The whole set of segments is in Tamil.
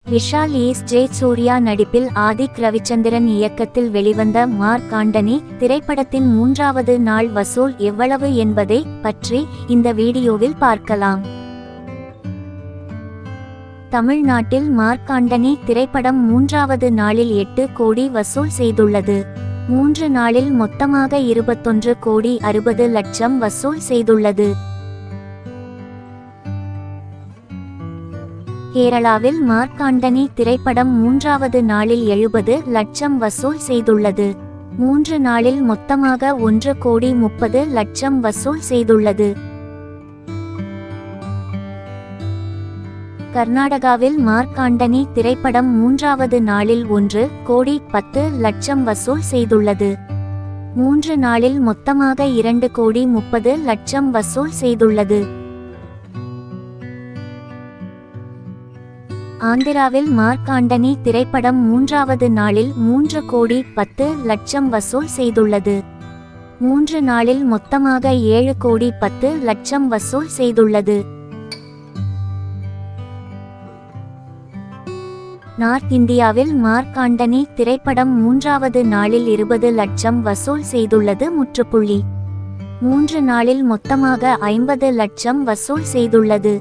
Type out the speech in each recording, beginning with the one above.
விஷால் ஈஸ் ஜே சூர்யா நடிப்பில் ஆதிக் ரவிச்சந்திரன் இயக்கத்தில் வெளிவந்த மார்க் ஆண்டனி திரைப்படத்தின் மூன்றாவது நாள் வசூல் எவ்வளவு என்பதை பற்றி இந்த வீடியோவில் பார்க்கலாம் தமிழ்நாட்டில் மார்க் ஆண்டனி திரைப்படம் மூன்றாவது நாளில் எட்டு கோடி வசூல் செய்துள்ளது மூன்று நாளில் மொத்தமாக இருபத்தொன்று கோடி அறுபது லட்சம் வசூல் செய்துள்ளது கேரளாவில் மார்க் ஆண்டனி திரைப்படம் மூன்றாவது நாளில் எழுபது லட்சம் வசூல் செய்துள்ளது மூன்று நாளில் மொத்தமாக ஒன்று கோடி முப்பது லட்சம் வசூல் செய்துள்ளது கர்நாடகாவில் மார்க் ஆண்டனி திரைப்படம் மூன்றாவது நாளில் ஒன்று கோடி பத்து லட்சம் வசூல் செய்துள்ளது மூன்று நாளில் மொத்தமாக இரண்டு கோடி முப்பது லட்சம் வசூல் செய்துள்ளது ஆந்திராவில் மார்க் ஆண்டனி திரைப்படம் மூன்றாவது நாளில் மூன்று கோடி பத்து லட்சம் வசூல் செய்துள்ளது மூன்று நாளில் மொத்தமாக ஏழு கோடி பத்து லட்சம் வசூல் செய்துள்ளது நார்த் இந்தியாவில் மார்க் ஆண்டனி திரைப்படம் மூன்றாவது நாளில் இருபது லட்சம் வசூல் செய்துள்ளது முற்றுப்புள்ளி மூன்று நாளில் மொத்தமாக ஐம்பது லட்சம் வசூல் செய்துள்ளது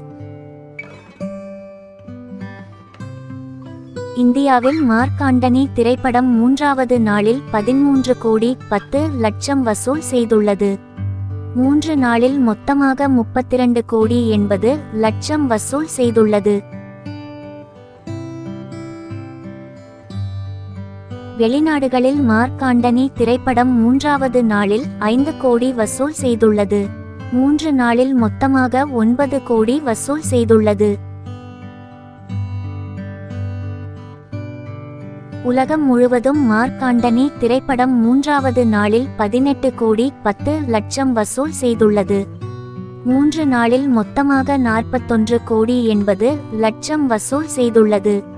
இந்தியாவில் மார்க் ஆண்டனி திரைப்படம் மூன்றாவது நாளில் பதிமூன்று கோடி பத்து லட்சம் வசூல் செய்துள்ளது மூன்று நாளில் மொத்தமாக முப்பத்திரண்டு கோடி எண்பது லட்சம் வசூல் செய்துள்ளது வெளிநாடுகளில் மார்க் ஆண்டனி திரைப்படம் மூன்றாவது நாளில் ஐந்து கோடி வசூல் செய்துள்ளது மூன்று நாளில் மொத்தமாக ஒன்பது கோடி வசூல் செய்துள்ளது உலகம் முழுவதும் மார்க் ஆண்டனி திரைப்படம் மூன்றாவது நாளில் பதினெட்டு கோடி பத்து லட்சம் வசூல் செய்துள்ளது மூன்று நாளில் மொத்தமாக நாற்பத்தொன்று கோடி எண்பது லட்சம் வசூல் செய்துள்ளது